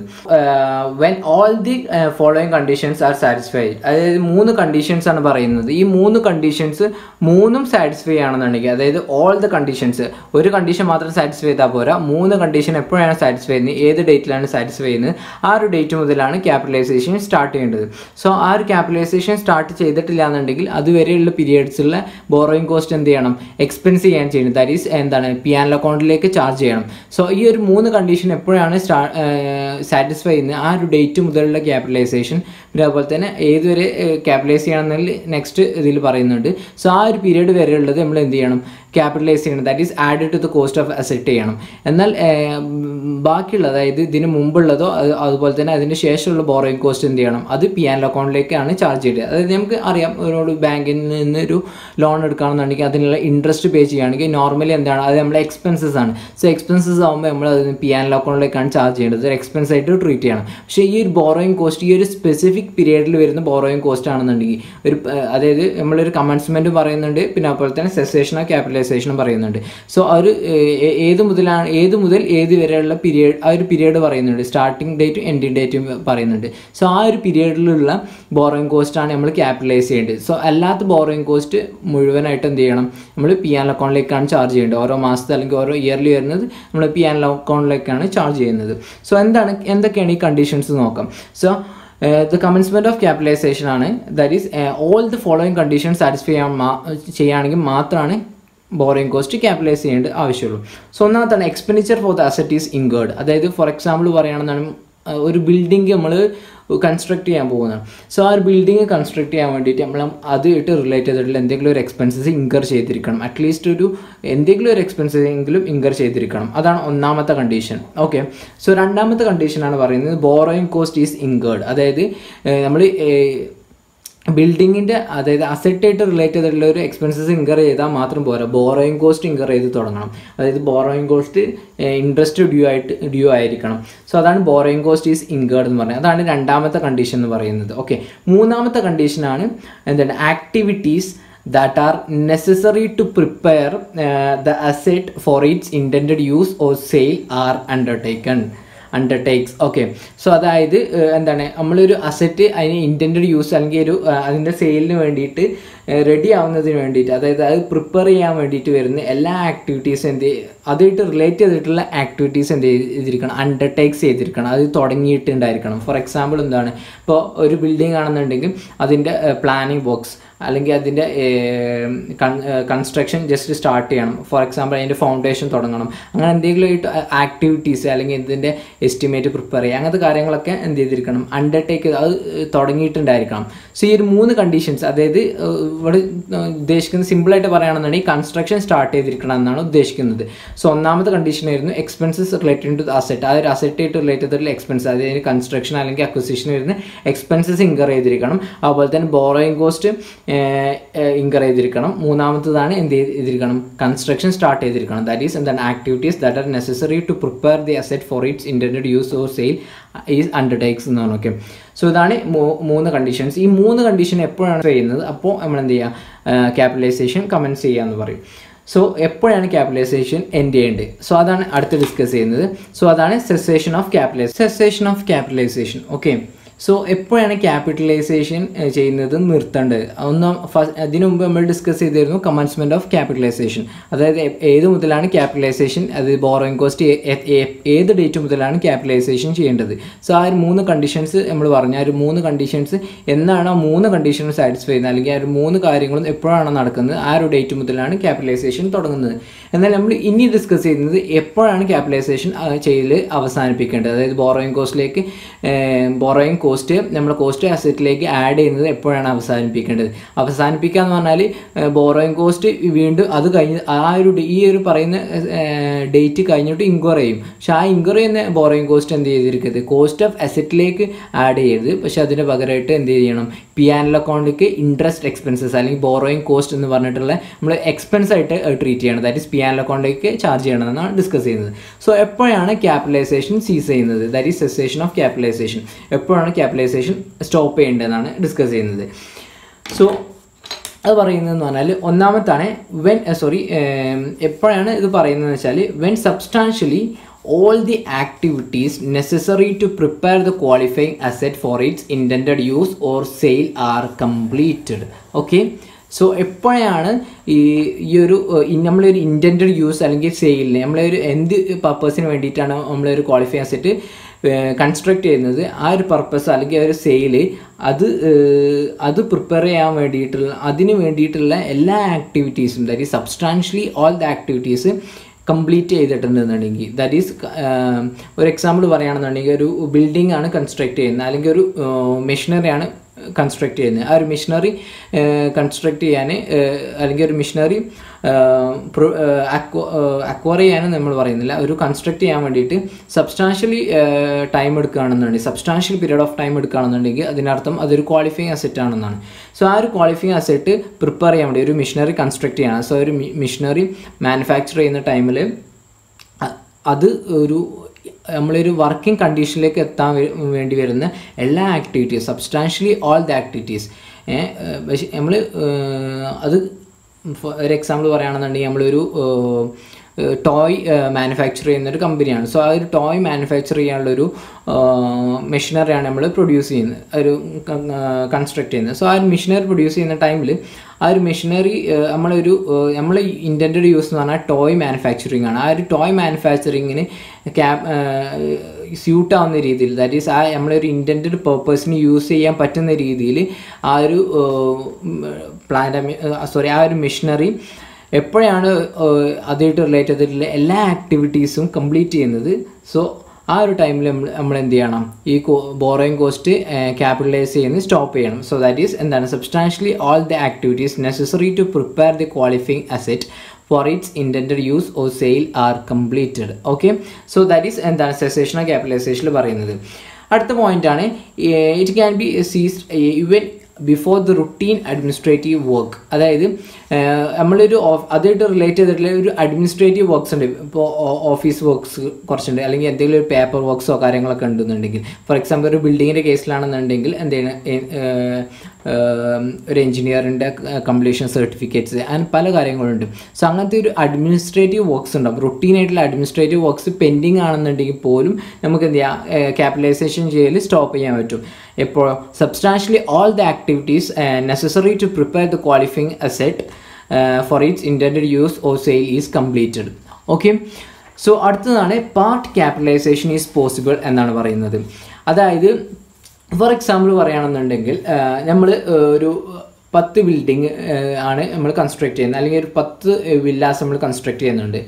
when all the following conditions are satisfied അതായത് മൂന്ന് കണ്ടീഷൻസ് ആണ് പറയുന്നത് ഈ മൂന്ന് കണ്ടീഷൻസ് മൂന്നും സാറ്റിസ്ഫൈ ആണെന്നുണ്ടെങ്കിൽ അതായത് ഓൾ ദ കണ്ടീഷൻസ് ഒരു കണ്ടീഷൻ മാത്രം സാറ്റിസ്ഫൈ ചെയ്താൽ പോരാ മൂന്ന് കണ്ടീഷൻ എപ്പോഴാണ് സാറ്റിസ്ഫൈ ചെയ്യുന്നത് ഏത് ഡേറ്റിലാണ് സാറ്റിസ്ഫൈ ചെയ്യുന്നത് ആ ഒരു ഡേറ്റ് മുതലാണ് ക്യാപിറ്റലൈസേഷൻ സ്റ്റാർട്ട് ചെയ്യേണ്ടത് സോ ആ ഒരു ക്യാപിറ്റലൈസേഷൻ സ്റ്റാർട്ട് ചെയ്തിട്ടില്ല എന്നുണ്ടെങ്കിൽ അതുവരെയുള്ള പീരിയഡ്സുള്ള ബോറോയിങ് കോസ്റ്റ് എന്ത് ചെയ്യണം എക്സ്പെൻസ് ചെയ്യാൻ ചെയ്യുന്നത് ദാറ്റ് ഈസ് എന്താണ് പി ആൻ അക്കൗണ്ടിലേക്ക് ചാർജ് ചെയ്യണം സോ ഈ ഒരു മൂന്ന് കണ്ടീഷൻ എപ്പോഴാണ് സ്റ്റാ സാറ്റിസ്ഫൈ ചെയ്യുന്നത് ആ ഒരു ഡേറ്റ് മുതലുള്ള ക്യാപിറ്റലൈസേഷൻ പിന്നെ അതുപോലെ തന്നെ ഏതുവരെ ക്യാപിറ്റലൈസ് ചെയ്യണമെന്നതിൽ നെക്സ്റ്റ് ഇതിൽ പറയുന്നുണ്ട് സോ ആ ഒരു പീരീഡ് വരെ ഉള്ളത് നമ്മൾ എന്ത് ചെയ്യണം ക്യാപിറ്റലൈസ് ചെയ്യണം that is added to the cost of asset ചെയ്യണം എന്നാൽ ബാക്കിയുള്ള അതായത് ഇതിന് മുമ്പുള്ളതോ അത് അതുപോലെ തന്നെ അതിന് ശേഷമുള്ള ബോറോയിങ് കോസ്റ്റ് എന്ത് ചെയ്യണം അത് പി ആൻ അക്കൗണ്ടിലേക്കാണ് ചാർജ് ചെയ്യുക അതായത് നമുക്ക് അറിയാം ഒരു ബാങ്കിൽ നിന്ന് ഒരു ലോൺ എടുക്കുകയാണെന്നുണ്ടെങ്കിൽ അതിനുള്ള ഇൻട്രസ്റ്റ് പേ ചെയ്യുകയാണെങ്കിൽ നോർമലി എന്താണ് അത് നമ്മളെ എക്സ്പെൻസസ് ആണ് സോ എക്സ്പെൻസസ് ആകുമ്പോൾ നമ്മൾ അത് പി ആൻ അക്കൗണ്ടിലേക്കാണ് ചാർജ് ചെയ്യേണ്ടത് ഒരു എക്സ്പെൻസ് ആയിട്ട് ട്രീറ്റ് ചെയ്യണം പക്ഷേ ഈ ഒരു ബോറോയിങ് കോസ്റ്റ് ഈ ഒരു സ്പെസിഫിക് പീരീഡിൽ വരുന്ന ബോറോയിങ് കോസ്റ്റ് ആണെന്നുണ്ടെങ്കിൽ ഒരു അതായത് നമ്മളൊരു കമൻസ്മെൻറ്റ് പറയുന്നുണ്ട് പിന്നെ അതുപോലെ തന്നെ സെസേഷൻ ഓഫ് ക്യാപിറ്റലൈസേഷൻ ക്യാപിറ്റലൈസേഷനും പറയുന്നുണ്ട് സോ ആ ഒരു ഏ- ഏത് മുതലാണ് ഏത് മുതൽ ഏത് വരെയുള്ള പീരിയഡ് ആ ഒരു പീരിയഡ് പറയുന്നുണ്ട് സ്റ്റാർട്ടിംഗ് ഡേറ്റും എൻഡിങ് ഡേറ്റും പറയുന്നുണ്ട് സോ ആ ഒരു പീരിയഡിലുള്ള ബോറോയിങ് കോസ്റ്റ് ആണ് നമ്മൾ ക്യാപിറ്റലൈസ് ചെയ്യേണ്ടത് സോ അല്ലാത്ത ബോറോയിങ് കോസ്റ്റ് മുഴുവനായിട്ട് എന്ത് ചെയ്യണം നമ്മൾ പി ആൻ അക്കൗണ്ടിലേക്കാണ് ചാർജ് ചെയ്യേണ്ടത് ഓരോ മാസത്തെ അല്ലെങ്കിൽ ഓരോ ഇയർലി വരുന്നത് നമ്മൾ പി ആൻ അക്കൗണ്ടിലേക്കാണ് ചാർജ് ചെയ്യുന്നത് സോ എന്താണ് എന്തൊക്കെയാണ് ഈ കണ്ടീഷൻസ് നോക്കാം so the commencement of capitalization ആണ് that is all the following condition satisfy ചെയ്യാൻ മാ- ചെയ്യുകയാണെങ്കിൽ മാത്രമാണ് ബോറിംഗ് കോസ്റ്റ് ക്യാപിറ്റലൈസ് ചെയ്യേണ്ട ആവശ്യമുള്ളൂ സോ ഒന്നാമത്താണ് expenditure for the asset is incurred അതായത് ഫോർ എക്സാമ്പിൾ പറയുകയാണെന്നാണ് അഹ് ഒരു ബിൽഡിംഗ് നമ്മൾ കൺസ്ട്രക്ട് ചെയ്യാൻ പോകുന്നതാണ് സോ ആ ഒരു ബിൽഡിംഗ് കൺസ്ട്രക്ട് ചെയ്യാൻ വേണ്ടിയിട്ട് നമ്മൾ അതുമായിട്ട് റിലേറ്റ് ചെയ്തിട്ടുള്ള എന്തെങ്കിലും ഒരു എക്സ്പെൻസസ് ഇൻകർ ചെയ്തിരിക്കണം അറ്റ്ലീസ്റ്റ് ഒരു എന്തെങ്കിലും ഒരു എക്സ്പെൻസസ് എങ്കിലും ഇൻകർ ചെയ്തിരിക്കണം അതാണ് ഒന്നാമത്തെ കണ്ടീഷൻ ഓക്കെ സോ രണ്ടാമത്തെ കണ്ടീഷനാണ് പറയുന്നത് ബോറോയിങ് കോസ്റ്റ് ഈസ് ഇൻകേർഡ് അതായത് നമ്മൾ ബിൽഡിങ്ങിൻ്റെ അതായത് അസറ്റായിട്ട് റിലേറ്റ് ചെയ്തിട്ടുള്ള ഒരു എക്സ്പെൻസസ് ഇൻകർ ചെയ്താൽ മാത്രം പോരാ ബോറോയിങ് കോസ്റ്റ് ഇൻകർ ചെയ്ത് തുടങ്ങണം അതായത് ബോറോയിങ് കോസ്റ്റ് ഇൻട്രസ്റ്റ് ഡ്യൂ ആയിട്ട് ഡ്യൂ ആയിരിക്കണം സോ അതാണ് ബോറോയിങ് കോസ്റ്റ് ഈസ് ഇൻകേർഡ് എന്ന് പറയുന്നത് അതാണ് രണ്ടാമത്തെ കണ്ടീഷൻ എന്ന് പറയുന്നത് ഓക്കെ മൂന്നാമത്തെ കണ്ടീഷനാണ് എന്താണ് activities that are necessary to prepare uh, the asset for its intended use or sale are undertaken undertakes okay so അതായത് ഏഹ്, എന്താണ് നമ്മളൊരു അസറ്റ് അതിന് ഇൻറ്റൻറ്റഡ് യൂസ് അല്ലെങ്കിൽ ഒരു ഏഹ്, അതിൻ്റെ സെയിലിന് വേണ്ടിയിട്ട് റെഡി ആവുന്നതിന് വേണ്ടിയിട്ട് അതായത് അത് പ്രിപ്പയർ ചെയ്യാൻ വേണ്ടിയിട്ട് വരുന്ന എല്ലാ ആക്ടിവിറ്റീസും എന്ത് ചെയ്യ- അതുമായിട്ട് റിലേറ്റ് ചെയ്തിട്ടുള്ള ആക്ടിവിറ്റീസ് എന്ത് ചെയ്തിരിക്കണം അണ്ടർടേക്സ് ചെയ്തിരിക്കണം അത് തുടങ്ങിയിട്ടുണ്ടായിരിക്കണം ഫോർ എക്സാമ്പിൾ എന്താണ് ഇപ്പോൾ ഒരു ബിൽഡിംഗ് ആണെന്നുണ്ടെങ്കിൽ അതിൻ്റെ പ്ലാനിങ് ബോക്സ് അല്ലെങ്കിൽ അതിൻ്റെ കൺസ്ട്രക്ഷൻ ജസ്റ്റ് സ്റ്റാർട്ട് ചെയ്യണം ഫോർ എക്സാമ്പിൾ അതിൻ്റെ ഫൗണ്ടേഷൻ തുടങ്ങണം അങ്ങനെ എന്തെങ്കിലും ആയിട്ട് ആക്ടിവിറ്റീസ് അല്ലെങ്കിൽ ഇതിൻ്റെ എസ്റ്റിമേറ്റ് പ്രിപ്പയർ ചെയ്യുക അങ്ങനത്തെ കാര്യങ്ങളൊക്കെ എന്ത് ചെയ്തിരിക്കണം അണ്ടർടേക്ക് അത് തുടങ്ങിയിട്ടുണ്ടായിരിക്കണം സോ ഈ ഒരു മൂന്ന് കണ്ടീഷൻസ് അതായത് ഏഹ്, ഇവിടെ ഏഹ്, ഉദ്ദേശിക്കുന്നത് സിമ്പിളായിട്ട് പറയുകയാണെന്നുണ്ടെങ്കിൽ കൺസ്ട്രക്ഷൻ സ്റ്റാർട്ട് ചെയ്തിരിക്കണം എന്നാണ് ഉദ്ദേശിക്കുന്നത് സോ ഒന്നാമത്തെ കണ്ടീഷൻ ആയിരുന്നു എക്സ്പെൻസസ് റിലേറ്റഡ് ടു അസെറ്റ് ആ ഒരു അസെറ്റ് ആയിട്ട് റിലേറ്റഡ് ആയിട്ടുള്ള എക്സ്പെൻസ് അതായത് കൺസ്ട്രക്ഷൻ അല്ലെങ്കിൽ അക്വസിഷൻ വരുന്ന എക്സ്പെൻസസ് ഇൻകർ ചെയ്തിരിക്കണം അതുപോലെ തന്നെ ബോറോയിങ് കോസ്റ്റ് ഇൻകർ ചെയ്തിരിക്കണം മൂന്നാമത്തതാണ് എന്ത് ചെയ്തിരിക്കണം കൺസ്ട്രക്ഷൻ സ്റ്റാർട്ട് ചെയ്തിരിക്കണം ദാറ്റ് ഈസ് എന്താണ് activities that are necessary to prepare the asset for its intended use or sale is undertakes എന്നാണ് ഓക്കെ സോ ഇതാണ് മൂ- മൂന്ന് കണ്ടീഷൻസ് ഈ മൂന്ന് കണ്ടീഷൻ എപ്പോഴാണ് ചെയ്യുന്നത് അപ്പോൾ നമ്മൾ എന്ത് ചെയ്യുക ക്യാപിറ്റലൈസേഷൻ കമൻസ് ചെയ്യുക എന്ന് പറയും സോ എപ്പോഴാണ് ക്യാപിറ്റലൈസേഷൻ എൻഡ് ചെയ്യേണ്ടത് സോ അതാണ് അടുത്ത് ഡിസ്കസ് ചെയ്യുന്നത് സോ അതാണ് cessation of capitalize cessation of capitalization okay so എപ്പോഴാണ് ക്യാപിറ്റലൈസേഷൻ ചെയ്യുന്നത് നിർത്തേണ്ടത് ഒന്നും ഫസ്റ്റ് അതിനു മുമ്പ് നമ്മൾ ഡിസ്കസ് ചെയ്തിരുന്നു കമൻസ്മെൻറ്റ് ഓഫ് ക്യാപിറ്റലൈസേഷൻ അതായത് എ- ഏത് മുതലാണ് ക്യാപിറ്റലൈസേഷൻ അത് ബോറോയിങ് കോസ്റ്റ് ഏത് ഡേറ്റ് മുതലാണ് ക്യാപിറ്റലൈസേഷൻ ചെയ്യേണ്ടത് സോ ആ ഒരു മൂന്ന് കണ്ടീഷൻസ് നമ്മൾ പറഞ്ഞു ആ ഒരു മൂന്ന് കണ്ടീഷൻസ് എന്നാണ് ആ മൂന്ന് കണ്ടീഷനും സാറ്റിസ്ഫൈ ചെയ്യുന്നത് അല്ലെങ്കിൽ ആ ഒരു മൂന്ന് കാര്യങ്ങളും എപ്പോഴാണ് നടക്കുന്നത് ആ ഒരു ഡേറ്റ് മുതലാണ് ക്യാപിറ്റലൈസേഷൻ തുടങ്ങുന്നത് എന്നാൽ നമ്മൾ ഇനി ഡിസ്കസ് ചെയ്യുന്നത് എപ്പോഴാണ് ക്യാപിറ്റലൈസേഷൻ ചെയ്യൽ അവസാനിപ്പിക്കേണ്ടത് അതായത് ബോറോയിങ് കോസ്റ്റിലേക്ക് ബോറോയിങ് കോസ്റ്റ് നമ്മൾ കോസ്റ്റ് അസറ്റിലേക്ക് ആഡ് ചെയ്യുന്നത് എപ്പോഴാണ് അവസാനിപ്പിക്കേണ്ടത് അവസാനിപ്പിക്കുക എന്ന് പറഞ്ഞാൽ ബോറോയിങ് കോസ്റ്റ് വീണ്ടും അത് കഴിഞ്ഞ് ആ ഒരു ഡേ- ഈ ഒരു പറയുന്ന ഡേറ്റ് കഴിഞ്ഞിട്ട് ഇൻക്വയർ ചെയ്യും പക്ഷെ ആ ഇൻക്വയർ ചെയ്യുന്ന ബോറോയിങ് കോസ്റ്റ് എന്ത് ചെയ്തിരിക്കുന്നത് കോസ്റ്റ് ഓഫ് അസറ്റിലേക്ക് ആഡ് ചെയ്യരുത് പക്ഷെ അതിന് പകരമായിട്ട് എന്ത് ചെയ്യണം പി ആൻഡ് അക്കൗണ്ടിലേക്ക് ഇൻട്രസ്റ്റ് എക്സ്പെൻസസ് അല്ലെങ്കിൽ ബോറോയിങ് കോസ്റ്റ് എന്ന് പറഞ്ഞിട്ടുള്ള നമ്മൾ എക്സ്പെൻസ് ആയിട്ട് ട്രീറ്റ് ചെയ്യണം ദാറ്റ് ഇസ് പി ആൻഡ് അക്കൗണ്ടിലേക്ക് ചാർജ് ചെയ്യണമെന്നാണ് ഡിസ്കസ് ചെയ്യുന്നത് സോ എപ്പോഴാണ് ക്യാപിറ്റലൈസേഷൻ സീസ് ചെയ്യുന്നത് that is cessation of capitalization എപ്പോഴാണ് ക്യാപിറ്റലൈസേഷൻ സ്റ്റോപ്പ് ചെയ്യേണ്ടതെന്നാണ് ഡിസ്കസ് ചെയ്യുന്നത് സോ അത് പറയുന്നതെന്ന് പറഞ്ഞാൽ ഒന്നാമത്താണ് വെൻ സോറി എപ്പോഴാണ് ഇത് പറയുന്നതെന്ന് വെച്ചാൽ when substantially all the activities necessary to prepare the qualifying asset for its intended use or sale are completed okay so എപ്പോഴാണ് ഈ ഈ ഒരു ഏഹ്, ഈ നമ്മളൊരു ഇൻറ്റൻറ്റഡ് യൂസ് അല്ലെങ്കിൽ സെയിലിന് നമ്മളൊരു എന്ത് പർപ്പസിന് വേണ്ടിയിട്ടാണ് നമ്മളൊരു ക്വാളിഫൈ അസെറ്റ് കൺസ്ട്രക്ട് ചെയ്യുന്നത് ആ ഒരു പർപ്പസ് അല്ലെങ്കിൽ ആ ഒരു സെയില് അത് ഏഹ്, അത് പ്രിപ്പയർ ചെയ്യാൻ വേണ്ടിയിട്ടുള്ള അതിന് വേണ്ടിയിട്ടുള്ള എല്ലാ ആക്ടിവിറ്റീസും that is substantially all the activities complete ചെയ്തിട്ടുണ്ടെന്നുണ്ടെങ്കിൽ ദാറ്റ് ഈസ് ഒരു എക്സാമ്പിൾ പറയുകയാണെന്നുണ്ടെങ്കിൽ ഒരു ബിൽഡിംഗ് ആണ് കൺസ്ട്രക്ട് ചെയ്യുന്നത് അല്ലെങ്കിൽ ഒരു മെഷീനറി ആണ് കൺസ്ട്രക്ട് ചെയ്യുന്നത് ആ ഒരു മിഷനറി കൺസ്ട്രക്ട് ചെയ്യാൻ അല്ലെങ്കിൽ ഒരു മിഷനറി അക്വയർ ചെയ്യാനും നമ്മൾ പറയുന്നില്ല ഒരു കൺസ്ട്രക്ട് ചെയ്യാൻ വേണ്ടിയിട്ട് സബ്സ്റ്റാൻഷ്യലി ടൈം എടുക്കുകയാണെന്നുണ്ടെങ്കിൽ സബ്സ്റ്റാൻഷ്യൽ പീരീഡ് ഓഫ് ടൈം എടുക്കുകയാണെന്നുണ്ടെങ്കിൽ അതിനർത്ഥം അതൊരു ക്വാളിഫയിങ് അസെറ്റ് ആണെന്നാണ് സോ ആ ഒരു ക്വാളിഫയിങ് അസെറ്റ് പ്രിപ്പയർ ചെയ്യാൻ വേണ്ടി ഒരു മിഷനറി കൺസ്ട്രക്ട് ചെയ്യണം സോ ഒരു മിഷനറി മാനുഫാക്ചർ ചെയ്യുന്ന ടൈമിൽ അത് ഒരു നമ്മളൊരു വർക്കിംഗ് കണ്ടീഷനിലേക്ക് എത്താൻ വേ- വേണ്ടി വരുന്ന എല്ലാ activities substantially all the activities പക്ഷേ നമ്മൾ അത് ഒരു എക്സാമ്പിൾ പറയുകയാണെന്നുണ്ടെങ്കിൽ നമ്മളൊരു ടോയ് മാനുഫാക്ചർ ചെയ്യുന്ന ഒരു കമ്പനിയാണ് സോ ആ ഒരു ടോയ് മാനുഫാക്ചർ ചെയ്യാനുള്ളൊരു മെഷീനറിയാണ് നമ്മൾ പ്രൊഡ്യൂസ് ചെയ്യുന്നത് ഒരു കൺസ്ട്രക്ട് ചെയ്യുന്നത് സോ ആ ഒരു മെഷീനറി പ്രൊഡ്യൂസ് ചെയ്യുന്ന ടൈമിൽ ആ ഒരു മെഷീനറി നമ്മളൊരു നമ്മൾ ഇൻറ്റൻറ്റഡ് യൂസ് എന്ന് പറഞ്ഞാൽ ടോയ് മാനുഫാക്ചറിങ് ആണ് ആ ഒരു ടോയ് മാനുഫാക്ചറിങ്ങിന് ക്യാപ് സ്യൂട്ട് ആവുന്ന രീതിയിൽ ദാറ്റ് ഈസ് ആ നമ്മളൊരു ഇൻറ്റൻറ്റഡ് പേർപ്പസിന് യൂസ് ചെയ്യാൻ പറ്റുന്ന രീതിയിൽ ആ ഒരു പ്ലാന്റ് സോറി ആ ഒരു മെഷീനറി എപ്പോഴാണ് അതുമായിട്ട് റിലേറ്റ് ചെയ്തിട്ടുള്ള എല്ലാ ആക്ടിവിറ്റീസും കംപ്ലീറ്റ് ചെയ്യുന്നത് സോ ആ ഒരു ടൈമിൽ നമ്മൾ നമ്മൾ എന്ത് ചെയ്യണം ഈ ബോറോയിങ് കോസ്റ്റ് ക്യാപിറ്റലൈസ് ചെയ്യുന്നത് സ്റ്റോപ്പ് ചെയ്യണം സോ ദാറ്റ് ഈസ് എന്താണ് substantially all the activities necessary to prepare the qualifying asset for its intended use or sale are completed okay so that is എന്താണ് സെസേഷൻ ക്യാപിറ്റലൈസേഷനിൽ പറയുന്നത് അടുത്ത പോയിന്റ് ആണ് it can be cease even before the routine administrative work അതായത് നമ്മളൊരു അതായിട്ട് relate ചെയ്തിട്ടുള്ള ഒരു അഡ്മിനിസ്ട്രേറ്റീവ് വർക്ക്സ് ഉണ്ട് ഇപ്പോൾ ഓഫീസ് വർക്ക്സ് കുറച്ചുണ്ട് അല്ലെങ്കിൽ എന്തെങ്കിലും ഒരു പേപ്പർ വർക്ക്സോ കാര്യങ്ങളൊക്കെ ഉണ്ടെന്നുണ്ടെങ്കിൽ ഫോർ എക്സാമ്പിൾ ഒരു ബിൽഡിങ്ങിൻ്റെ കേസിലാണെന്നുണ്ടെങ്കിൽ എന്താണ് ഒരു എഞ്ചിനീയറിൻ്റെ കംപ്ലീഷൻ സർട്ടിഫിക്കറ്റ്സ് അങ്ങനെ പല കാര്യങ്ങളുണ്ട് സോ അങ്ങനത്തെ ഒരു അഡ്മിനിസ്ട്രേറ്റീവ് വർക്ക്സ് ഉണ്ടാവും റുട്ടീനായിട്ടുള്ള അഡ്മിനിസ്ട്രേറ്റീവ് വർക്ക്സ് പെൻഡിങ് ആണെന്നുണ്ടെങ്കിൽ പോലും നമുക്ക് എന്ത് ചെയ്യാം ക്യാപിറ്റലൈസേഷൻ ചെയ്യൽ സ്റ്റോപ്പ് ചെയ്യാൻ പറ്റും എപ്പോൾ substantially all the activities necessary to prepare the qualifying asset for its intended use or sale is completed okay so അടുത്തതാണ് പാർട്ട് ക്യാപിറ്റലൈസേഷൻ ഈസ് പോസിബിൾ എന്നാണ് പറയുന്നത് അതായത് ഫോർ എക്സാമ്പിൾ പറയുകയാണെന്നുണ്ടെങ്കിൽ നമ്മൾ ഒരു പത്ത് ബിൽഡിങ് ആണ് നമ്മൾ കൺസ്ട്രക്ട് ചെയ്യുന്നത് അല്ലെങ്കിൽ ഒരു പത്ത് വില്ലാസ് നമ്മൾ കൺസ്ട്രക്ട് ചെയ്യുന്നുണ്ട്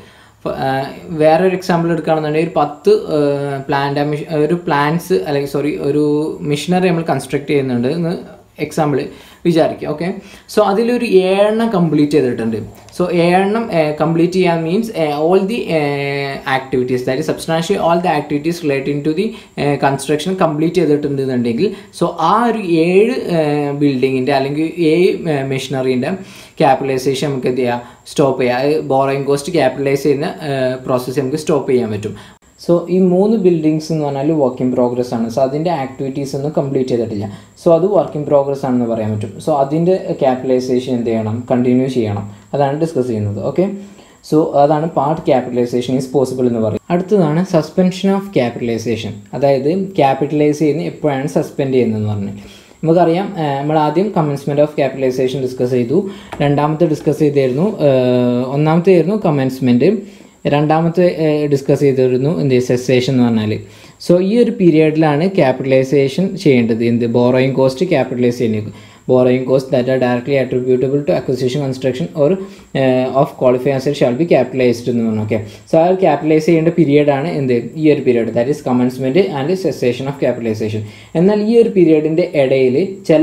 വേറൊരു എക്സാമ്പിൾ എടുക്കുകയാണെന്നുണ്ടെങ്കിൽ ഒരു പത്ത് പ്ലാന്റ് ഒരു പ്ലാന്റ്സ് അല്ലെങ്കിൽ സോറി ഒരു മെഷീനറി നമ്മൾ കൺസ്ട്രക്ട് ചെയ്യുന്നുണ്ട് എന്ന് എക്സാമ്പിൾ വിചാരിക്കുക ഓക്കെ സോ അതിലൊരു ഏഴെണ്ണം കംപ്ലീറ്റ് ചെയ്തിട്ടുണ്ട് സോ ഏഴെണ്ണം കംപ്ലീറ്റ് ചെയ്യാൻ മീൻസ് ഓൾ ദി ആക്ടിവിറ്റീസ് അതായത് substantially all the activities relating to the construction complete ചെയ്തിട്ടുണ്ട് എന്നുണ്ടെങ്കിൽ സോ ആ ഒരു ഏഴ് ബിൽഡിങ്ങിൻ്റെ അല്ലെങ്കിൽ ഏഴ് മെഷീനറീൻ്റെ ക്യാപിറ്റലൈസേഷൻ നമുക്ക് എന്ത് ചെയ്യാം സ്റ്റോപ്പ് ചെയ്യാം ബോറോയിങ് കോസ്റ്റ് ക്യാപിറ്റലൈസ് ചെയ്യുന്ന പ്രോസസ്സ് നമുക്ക് സ്റ്റോപ്പ് ചെയ്യാൻ പറ്റും സോ ഈ മൂന്ന് ബിൽഡിങ്സ് എന്ന് പറഞ്ഞാൽ വർക്ക് ഇൻ പ്രോഗ്രസ് ആണ് സോ അതിൻ്റെ ആക്ടിവിറ്റീസ് ഒന്നും കംപ്ലീറ്റ് ചെയ്തിട്ടില്ല സോ അത് വർക്ക് ഇൻ പ്രോഗ്രസ് ആണെന്ന് പറയാൻ പറ്റും സോ അതിൻ്റെ ക്യാപിറ്റലൈസേഷൻ എന്ത് ചെയ്യണം കണ്ടിന്യൂ ചെയ്യണം അതാണ് ഡിസ്കസ് ചെയ്യുന്നത് ഓക്കെ സോ അതാണ് പാർട്ട് ക്യാപിറ്റലൈസേഷൻ ഈസ് പോസിബിൾ എന്ന് പറയും അടുത്തതാണ് സസ്പെൻഷൻ ഓഫ് ക്യാപിറ്റലൈസേഷൻ അതായത് ക്യാപിറ്റലൈസ് ചെയ്യുന്ന എപ്പോഴാണ് സസ്പെൻഡ് ചെയ്യുന്നതെന്ന് പറഞ്ഞാൽ നമുക്കറിയാം നമ്മൾ ആദ്യം കമൻസ്മെൻറ്റ് ഓഫ് ക്യാപിറ്റലൈസേഷൻ ഡിസ്കസ് ചെയ്തു രണ്ടാമത്തെ ഡിസ്കസ് ചെയ്തായിരുന്നു ഒന്നാമത്തെ ആയിരുന്നു കമൻസ്മെൻറ്റ് രണ്ടാമത്തെ ഡിസ്കസ് ചെയ്തിരുന്നു എന്ത് സെസേഷൻ എന്ന് പറഞ്ഞാൽ സോ ഈ ഒരു പീരിയഡിലാണ് ക്യാപിറ്റലൈസേഷൻ ചെയ്യേണ്ടത് എന്ത് ബോറോയിങ് കോസ്റ്റ് ക്യാപിറ്റലൈസ് ചെയ്യുന്നത് borrowing cost that are directly attributable to acquisition construction or of qualify answer shall be capitalized എന്ന് പറഞ്ഞു ഓക്കെ സോ ആ ക്യാപിറ്റലൈസ് ചെയ്യേണ്ട പീരിയഡാണ് എന്ത് ഈ ഒരു period that is commencement and cessation of capitalization എന്നാൽ ഈ ഒരു പീരിയഡിൻ്റെ ഇടയിൽ ചില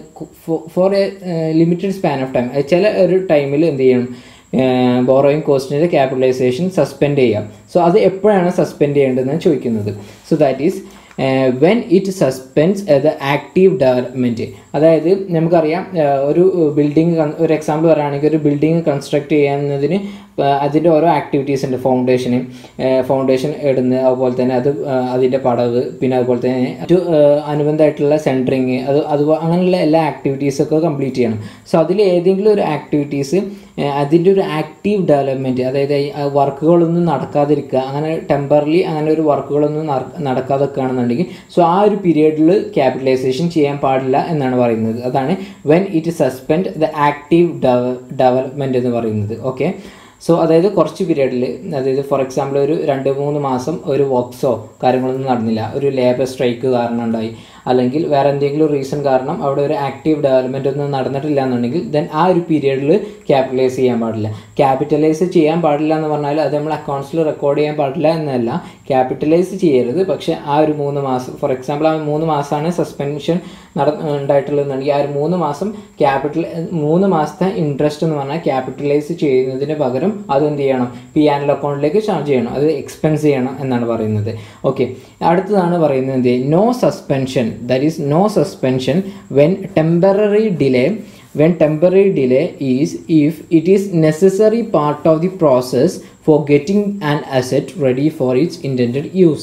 for a limited span of time ചില ഒരു ടൈമിൽ എന്ത് ചെയ്യണം ബോറോയിങ് കോസ്റ്റിൻ്റെ ക്യാപിറ്റലൈസേഷൻ സസ്പെൻഡ് ചെയ്യാം സോ അത് എപ്പോഴാണ് സസ്പെൻഡ് ചെയ്യേണ്ടതെന്ന് ചോദിക്കുന്നത് so that is when it suspends the active development അതായത് നമുക്കറിയാം ഒരു ബിൽഡിംഗ് ഒരു എക്സാമ്പിൾ പറയുകയാണെങ്കിൽ ഒരു ബിൽഡിംഗ് കൺസ്ട്രക്ട് ചെയ്യുന്നതിന് അതിൻ്റെ ഓരോ ആക്ടിവിറ്റീസ് ഉണ്ട് ഫൗണ്ടേഷന് ഫൗണ്ടേഷൻ ഇടുന്നത് അതുപോലെ തന്നെ അത് അതിൻ്റെ പടവ് പിന്നെ അതുപോലെ തന്നെ മറ്റു അനുബന്ധമായിട്ടുള്ള സെൻറ്ററിങ് അത് അത് അങ്ങനെയുള്ള എല്ലാ ആക്ടിവിറ്റീസൊക്കെ കംപ്ലീറ്റ് ചെയ്യണം സോ അതിൽ ഏതെങ്കിലും ഒരു ആക്ടിവിറ്റീസ് അതിൻ്റെ ഒരു ആക്റ്റീവ് ഡെവലപ്മെൻറ്റ് അതായത് വർക്കുകളൊന്നും നടക്കാതിരിക്കുക അങ്ങനെ ടെമ്പറലി അങ്ങനെ ഒരു വർക്കുകളൊന്നും നടക്കാതൊക്കെയാണെന്നുണ്ടെങ്കിൽ സോ ആ ഒരു പീരിയഡിൽ ക്യാപിറ്റലൈസേഷൻ ചെയ്യാൻ പാടില്ല എന്നാണ് പറയുന്നത് അതാണ് when it suspend the active development എന്ന് പറയുന്നത് ഓക്കെ സോ അതായത് കുറച്ച് പീരീഡിൽ അതായത് ഫോർ എക്സാമ്പിൾ ഒരു രണ്ട് മൂന്ന് മാസം ഒരു വർക്ക്സോ കാര്യങ്ങളൊന്നും നടന്നില്ല ഒരു ലേബർ സ്ട്രൈക്ക് കാരണം ഉണ്ടായി അല്ലെങ്കിൽ വേറെ എന്തെങ്കിലും റീസൺ കാരണം അവിടെ ഒരു ആക്റ്റീവ് ഡെവലപ്മെൻ്റ് ഒന്നും നടന്നിട്ടില്ല എന്നുണ്ടെങ്കിൽ ദെൻ ആ ഒരു പീരിയഡിൽ ക്യാപിറ്റലൈസ് ചെയ്യാൻ പാടില്ല ക്യാപിറ്റലൈസ് ചെയ്യാൻ പാടില്ല എന്ന് പറഞ്ഞാൽ അത് നമ്മൾ അക്കൗണ്ട്സിൽ റെക്കോർഡ് ചെയ്യാൻ പാടില്ല എന്നല്ല ക്യാപിറ്റലൈസ് ചെയ്യരുത് പക്ഷേ ആ ഒരു മൂന്ന് മാസം ഫോർ എക്സാമ്പിൾ ആ മൂന്ന് മാസമാണ് സസ്പെൻഷൻ നട ഉണ്ടായിട്ടുള്ളതെന്നുണ്ടെങ്കിൽ ആ ഒരു മൂന്ന് മാസം ക്യാപിറ്റൽ മൂന്ന് മാസത്തെ ഇൻട്രസ്റ്റ് എന്ന് പറഞ്ഞാൽ ക്യാപിറ്റലൈസ് ചെയ്യുന്നതിന് പകരം അത് എന്ത് ചെയ്യണം പി ആൻഡ് അക്കൗണ്ടിലേക്ക് ചാർജ് ചെയ്യണം അത് എക്സ്പെൻസ് ചെയ്യണം എന്നാണ് പറയുന്നത് ഓക്കെ അടുത്തതാണ് പറയുന്നത് no suspension that is no suspension when temporary delay when temporary delay is if it is necessary part of the process for getting an asset ready for its intended use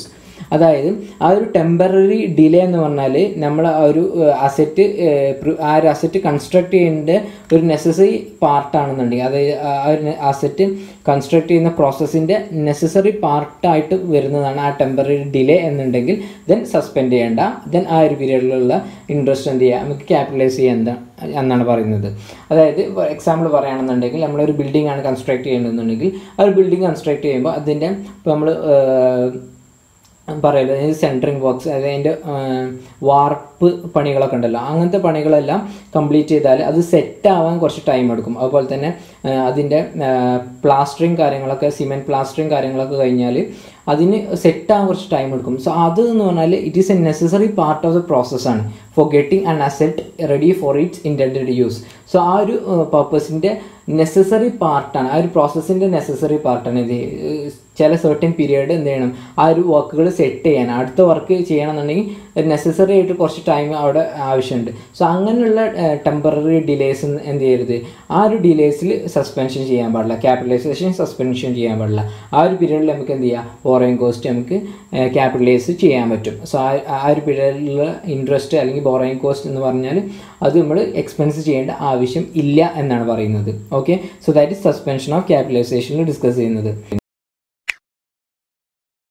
അതായത് ആ ഒരു temporary delay എന്ന് പറഞ്ഞാൽ നമ്മൾ ആ ഒരു asset ആ ഒരു അസറ്റ് കൺസ്ട്രക്ട് ചെയ്യേണ്ട ഒരു നെസസറി പാർട്ടാണെന്നുണ്ടെങ്കിൽ അതായത് ആ ഒരു അസറ്റ് കൺസ്ട്രക്ട് ചെയ്യുന്ന പ്രോസസ്സിൻ്റെ നെസസറി പാർട്ടായിട്ട് വരുന്നതാണ് ആ ടെമ്പററി ഡിലേ എന്നുണ്ടെങ്കിൽ ദെൻ സസ്പെൻഡ് ചെയ്യേണ്ട ദെൻ ആ ഒരു പീരീഡിലുള്ള ഇൻട്രസ്റ്റ് എന്ത് ചെയ്യുക നമുക്ക് ക്യാപിറ്റലൈസ് ചെയ്യാൻ എന്താ എന്നാണ് പറയുന്നത് അതായത് ഫോർ എക്സാമ്പിൾ പറയുകയാണെന്നുണ്ടെങ്കിൽ നമ്മളൊരു ബിൽഡിംഗ് ആണ് കൺസ്ട്രക്ട് ചെയ്യണമെന്നുണ്ടെങ്കിൽ ആ ഒരു ബിൽഡിംഗ് കൺസ്ട്രക്ട് ചെയ്യുമ്പോൾ അതിൻ്റെ ഇപ്പോൾ നമ്മൾ പറയല്ലോ സെൻറ്ററിങ് ബോക്സ് അതായത് അതിൻ്റെ വാർപ്പ് പണികളൊക്കെ ഉണ്ടല്ലോ അങ്ങനത്തെ പണികളെല്ലാം കംപ്ലീറ്റ് ചെയ്താൽ അത് സെറ്റ് ആവാൻ കുറച്ച് ടൈം എടുക്കും അതുപോലെ തന്നെ അതിൻ്റെ പ്ലാസ്റ്ററിങ് കാര്യങ്ങളൊക്കെ സിമെൻറ്റ് പ്ലാസ്റ്ററിങ് കാര്യങ്ങളൊക്കെ കഴിഞ്ഞാൽ അതിന് സെറ്റ് ആവാൻ കുറച്ച് ടൈം എടുക്കും സോ അത് എന്ന് പറഞ്ഞാൽ it is a necessary part of the പ്രോസസ്സാണ് for getting an asset ready for its intended use so ആ ഒരു പർപ്പസിൻ്റെ നെസസറി പാർട്ടാണ് ആ ഒരു പ്രോസസ്സിൻ്റെ നെസസറി പാർട്ടാണ് ഇത് ചില സർട്ടൻ പീരിയഡ് എന്ത് ചെയ്യണം ആ ഒരു വർക്കുകൾ സെറ്റ് ചെയ്യാൻ അടുത്ത വർക്ക് ചെയ്യണമെന്നുണ്ടെങ്കിൽ നെസസറി ആയിട്ട് കുറച്ച് ടൈം അവിടെ ആവശ്യമുണ്ട് സോ അങ്ങനെയുള്ള ടെമ്പററി ഡിലേസ് എന്ത് ചെയ്യരുത് ആ ഒരു ഡിലേസിൽ സസ്പെൻഷൻ ചെയ്യാൻ പാടില്ല ക്യാപിറ്റലൈസേഷൻ സസ്പെൻഷൻ ചെയ്യാൻ പാടില്ല ആ ഒരു പീരീഡിൽ നമുക്ക് എന്ത് ചെയ്യാം ബോറോയിങ് കോസ്റ്റ് നമുക്ക് ക്യാപിറ്റലൈസ് ചെയ്യാൻ പറ്റും സോ ആ ഒരു പീരീഡിലുള്ള ഇൻട്രസ്റ്റ് അല്ലെങ്കിൽ ബോറോയിങ് കോസ്റ്റ് എന്ന് പറഞ്ഞാൽ അത് നമ്മൾ എക്സ്പെൻസ് ചെയ്യേണ്ട ആവശ്യം ഇല്ല എന്നാണ് പറയുന്നത് okay so that is suspension of ക്യാപിറ്റലൈസേഷനിൽ ഡിസ്കസ് ചെയ്യുന്നത്